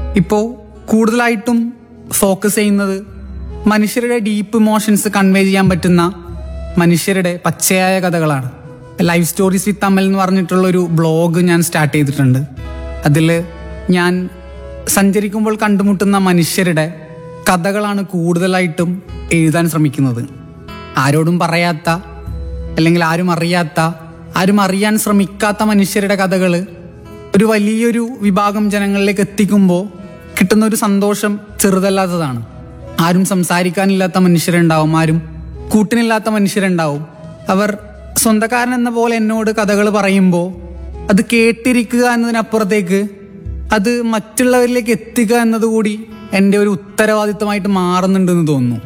ഇപ്പോൾ കൂടുതലായിട്ടും ഫോക്കസ് ചെയ്യുന്നത് മനുഷ്യരുടെ ഡീപ്പ് ഇമോഷൻസ് കൺവേ ചെയ്യാൻ പറ്റുന്ന മനുഷ്യരുടെ പച്ചയായ കഥകളാണ് ലൈഫ് സ്റ്റോറീസ് വിത്ത് അമൽ എന്ന് പറഞ്ഞിട്ടുള്ള ഒരു ബ്ലോഗ് ഞാൻ സ്റ്റാർട്ട് ചെയ്തിട്ടുണ്ട് അതിൽ ഞാൻ സഞ്ചരിക്കുമ്പോൾ കണ്ടുമുട്ടുന്ന മനുഷ്യരുടെ കഥകളാണ് കൂടുതലായിട്ടും എഴുതാൻ ശ്രമിക്കുന്നത് ആരോടും പറയാത്ത അല്ലെങ്കിൽ ആരും അറിയാത്ത ആരും അറിയാൻ ശ്രമിക്കാത്ത മനുഷ്യരുടെ കഥകൾ ഒരു വലിയൊരു വിഭാഗം ജനങ്ങളിലേക്ക് എത്തിക്കുമ്പോൾ കിട്ടുന്ന ഒരു സന്തോഷം ചെറുതല്ലാത്തതാണ് ആരും സംസാരിക്കാനില്ലാത്ത മനുഷ്യരുണ്ടാവും ആരും കൂട്ടിനില്ലാത്ത മനുഷ്യരുണ്ടാവും അവർ സ്വന്തക്കാരൻ എന്ന പോലെ എന്നോട് കഥകൾ പറയുമ്പോൾ അത് കേട്ടിരിക്കുക എന്നതിനപ്പുറത്തേക്ക് അത് മറ്റുള്ളവരിലേക്ക് എത്തിക്കുക എന്നതുകൂടി എൻ്റെ ഒരു ഉത്തരവാദിത്തമായിട്ട് മാറുന്നുണ്ടെന്ന് തോന്നുന്നു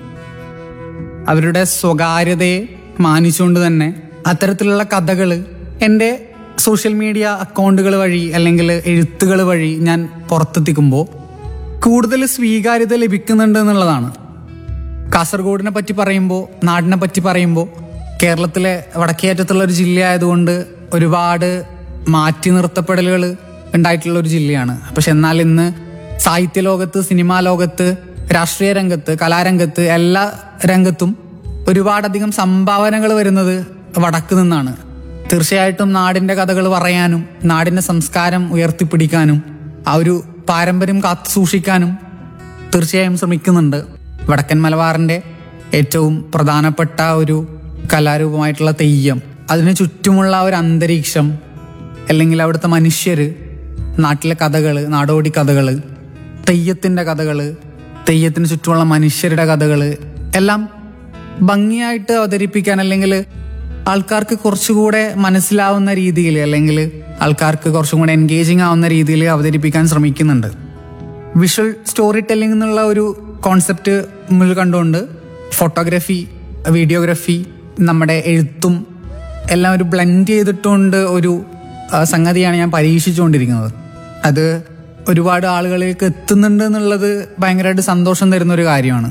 അവരുടെ സ്വകാര്യതയെ മാനിച്ചുകൊണ്ട് തന്നെ അത്തരത്തിലുള്ള കഥകൾ എൻ്റെ സോഷ്യൽ മീഡിയ അക്കൗണ്ടുകൾ വഴി അല്ലെങ്കിൽ എഴുത്തുകൾ വഴി ഞാൻ പുറത്തെത്തിക്കുമ്പോൾ കൂടുതൽ സ്വീകാര്യത ലഭിക്കുന്നുണ്ട് എന്നുള്ളതാണ് കാസർഗോഡിനെ പറ്റി പറയുമ്പോൾ നാടിനെ പറ്റി പറയുമ്പോൾ കേരളത്തിലെ വടക്കേയറ്റത്തുള്ള ഒരു ജില്ലയായതുകൊണ്ട് ഒരുപാട് മാറ്റി നിർത്തപ്പെടലുകൾ ഉണ്ടായിട്ടുള്ള ഒരു ജില്ലയാണ് പക്ഷെ എന്നാൽ ഇന്ന് സാഹിത്യ ലോകത്ത് സിനിമാ ലോകത്ത് രാഷ്ട്രീയ രംഗത്ത് കലാരംഗത്ത് എല്ലാ രംഗത്തും ഒരുപാടധികം സംഭാവനകൾ വരുന്നത് വടക്ക് നിന്നാണ് തീർച്ചയായിട്ടും നാടിന്റെ കഥകൾ പറയാനും നാടിന്റെ സംസ്കാരം ഉയർത്തിപ്പിടിക്കാനും ആ ഒരു പാരമ്പര്യം കാത്തു സൂക്ഷിക്കാനും തീർച്ചയായും ശ്രമിക്കുന്നുണ്ട് വടക്കൻ മലബാറിന്റെ ഏറ്റവും പ്രധാനപ്പെട്ട ഒരു കലാരൂപമായിട്ടുള്ള തെയ്യം അതിന് ചുറ്റുമുള്ള ഒരു അന്തരീക്ഷം അല്ലെങ്കിൽ അവിടുത്തെ മനുഷ്യര് നാട്ടിലെ കഥകൾ നാടോടി കഥകൾ തെയ്യത്തിന്റെ കഥകൾ തെയ്യത്തിന് ചുറ്റുമുള്ള മനുഷ്യരുടെ കഥകൾ എല്ലാം ഭംഗിയായിട്ട് അവതരിപ്പിക്കാൻ അല്ലെങ്കിൽ ആൾക്കാർക്ക് കുറച്ചുകൂടെ മനസ്സിലാവുന്ന രീതിയിൽ അല്ലെങ്കിൽ ആൾക്കാർക്ക് കുറച്ചും കൂടെ എൻഗേജിങ് ആവുന്ന രീതിയിൽ അവതരിപ്പിക്കാൻ ശ്രമിക്കുന്നുണ്ട് വിഷ്വൽ സ്റ്റോറി ടെല്ലിംഗ് എന്നുള്ള ഒരു കോൺസെപ്റ്റ് മുന്നിൽ കണ്ടുകൊണ്ട് ഫോട്ടോഗ്രാഫി വീഡിയോഗ്രാഫി നമ്മുടെ എഴുത്തും എല്ലാം ഒരു ബ്ലെൻഡ് ചെയ്തിട്ടുകൊണ്ട് ഒരു ആ, സംഗതിയാണ് ഞാൻ പരീക്ഷിച്ചുകൊണ്ടിരിക്കുന്നത് അത് ഒരുപാട് ആളുകളിലേക്ക് എത്തുന്നുണ്ട് എന്നുള്ളത് ഭയങ്കരമായിട്ട് സന്തോഷം തരുന്ന ഒരു കാര്യമാണ്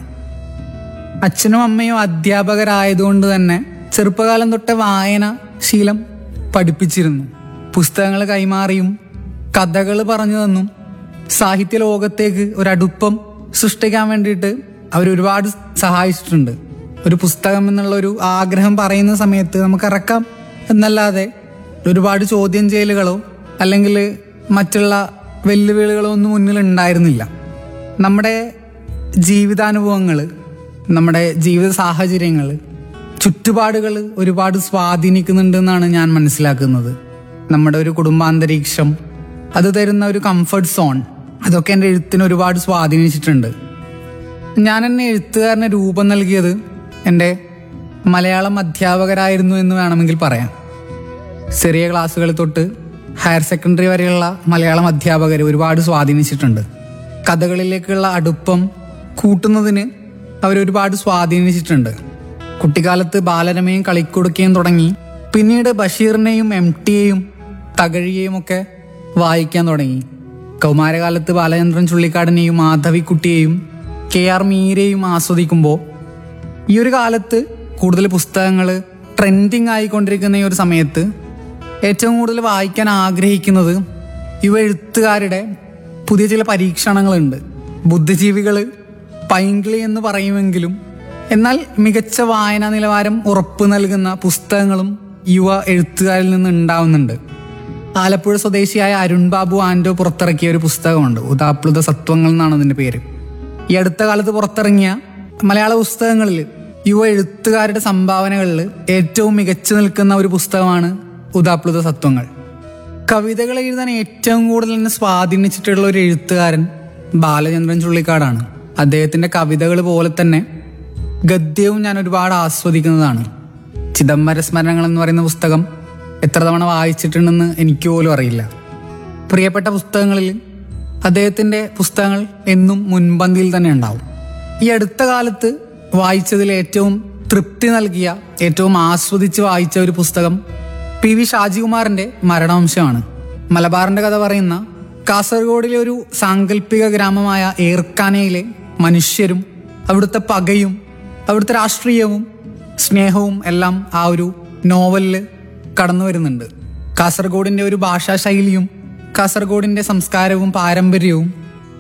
അച്ഛനും അമ്മയും അധ്യാപകരായതുകൊണ്ട് തന്നെ ചെറുപ്പകാലം തൊട്ടേ വായന ശീലം പഠിപ്പിച്ചിരുന്നു പുസ്തകങ്ങൾ കൈമാറിയും കഥകൾ പറഞ്ഞു തന്നും സാഹിത്യ ലോകത്തേക്ക് ഒരടുപ്പം സൃഷ്ടിക്കാൻ വേണ്ടിയിട്ട് അവർ ഒരുപാട് സഹായിച്ചിട്ടുണ്ട് ഒരു പുസ്തകം എന്നുള്ള ഒരു ആഗ്രഹം പറയുന്ന സമയത്ത് നമുക്ക് ഇറക്കാം എന്നല്ലാതെ ഒരുപാട് ചോദ്യം ചെയ്യലുകളോ അല്ലെങ്കിൽ മറ്റുള്ള വെല്ലുവിളികളോ ഒന്നും മുന്നിൽ ഉണ്ടായിരുന്നില്ല നമ്മുടെ ജീവിതാനുഭവങ്ങൾ നമ്മുടെ ജീവിത സാഹചര്യങ്ങൾ ചുറ്റുപാടുകൾ ഒരുപാട് സ്വാധീനിക്കുന്നുണ്ട് എന്നാണ് ഞാൻ മനസ്സിലാക്കുന്നത് നമ്മുടെ ഒരു കുടുംബാന്തരീക്ഷം അത് തരുന്ന ഒരു കംഫർട്ട് സോൺ അതൊക്കെ എൻ്റെ എഴുത്തിന് ഒരുപാട് സ്വാധീനിച്ചിട്ടുണ്ട് ഞാൻ എന്നെ എഴുത്തുകാരന് രൂപം നൽകിയത് എൻ്റെ മലയാളം അധ്യാപകരായിരുന്നു എന്ന് വേണമെങ്കിൽ പറയാം ചെറിയ ക്ലാസ്സുകൾ തൊട്ട് ഹയർ സെക്കൻഡറി വരെയുള്ള മലയാളം അധ്യാപകർ ഒരുപാട് സ്വാധീനിച്ചിട്ടുണ്ട് കഥകളിലേക്കുള്ള അടുപ്പം കൂട്ടുന്നതിന് അവരൊരുപാട് സ്വാധീനിച്ചിട്ടുണ്ട് കുട്ടിക്കാലത്ത് ബാലരമയും കളിക്കുടുക്കയും തുടങ്ങി പിന്നീട് ബഷീറിനെയും എം ടിയെയും തകഴിയെയും ഒക്കെ വായിക്കാൻ തുടങ്ങി കൗമാരകാലത്ത് ബാലചന്ദ്രൻ ചുള്ളിക്കാടിനെയും മാധവിക്കുട്ടിയെയും കെ ആർ മീരയും ആസ്വദിക്കുമ്പോൾ ഈ ഒരു കാലത്ത് കൂടുതൽ പുസ്തകങ്ങൾ ട്രെൻഡിങ് ആയിക്കൊണ്ടിരിക്കുന്ന ഈ ഒരു സമയത്ത് ഏറ്റവും കൂടുതൽ വായിക്കാൻ ആഗ്രഹിക്കുന്നത് യുവ എഴുത്തുകാരുടെ പുതിയ ചില പരീക്ഷണങ്ങളുണ്ട് ബുദ്ധിജീവികൾ പൈങ്കിളി എന്ന് പറയുമെങ്കിലും എന്നാൽ മികച്ച വായനാ നിലവാരം ഉറപ്പു നൽകുന്ന പുസ്തകങ്ങളും യുവ എഴുത്തുകാരിൽ നിന്ന് ഉണ്ടാവുന്നുണ്ട് ആലപ്പുഴ സ്വദേശിയായ അരുൺ ബാബു ആൻഡോ പുറത്തിറക്കിയ ഒരു പുസ്തകമുണ്ട് ഉദാപ്ലുത സത്വങ്ങൾ എന്നാണ് അതിന്റെ പേര് ഈ അടുത്ത കാലത്ത് പുറത്തിറങ്ങിയ മലയാള പുസ്തകങ്ങളിൽ യുവ എഴുത്തുകാരുടെ സംഭാവനകളിൽ ഏറ്റവും മികച്ചു നിൽക്കുന്ന ഒരു പുസ്തകമാണ് ഉദാപ്ലുത സത്വങ്ങൾ കവിതകൾ എഴുതാൻ ഏറ്റവും കൂടുതൽ എന്നെ സ്വാധീനിച്ചിട്ടുള്ള ഒരു എഴുത്തുകാരൻ ബാലചന്ദ്രൻ ചുള്ളിക്കാടാണ് അദ്ദേഹത്തിന്റെ കവിതകൾ പോലെ തന്നെ ഗദ്യവും ഞാൻ ഒരുപാട് ആസ്വദിക്കുന്നതാണ് ചിദംബര സ്മരണകൾ എന്ന് പറയുന്ന പുസ്തകം എത്ര തവണ വായിച്ചിട്ടുണ്ടെന്ന് എനിക്ക് പോലും അറിയില്ല പ്രിയപ്പെട്ട പുസ്തകങ്ങളിൽ അദ്ദേഹത്തിന്റെ പുസ്തകങ്ങൾ എന്നും മുൻപന്തിയിൽ തന്നെ ഉണ്ടാവും ഈ അടുത്ത കാലത്ത് വായിച്ചതിൽ ഏറ്റവും തൃപ്തി നൽകിയ ഏറ്റവും ആസ്വദിച്ച് വായിച്ച ഒരു പുസ്തകം പി വി ഷാജികുമാറിന്റെ മരണവംശമാണ് മലബാറിന്റെ കഥ പറയുന്ന കാസർഗോഡിലെ ഒരു സാങ്കല്പിക ഗ്രാമമായ ഏർക്കാനയിലെ മനുഷ്യരും അവിടുത്തെ പകയും അവിടുത്തെ രാഷ്ട്രീയവും സ്നേഹവും എല്ലാം ആ ഒരു നോവലിൽ കടന്നു വരുന്നുണ്ട് കാസർഗോഡിന്റെ ഒരു ഭാഷാ ശൈലിയും കാസർഗോഡിന്റെ സംസ്കാരവും പാരമ്പര്യവും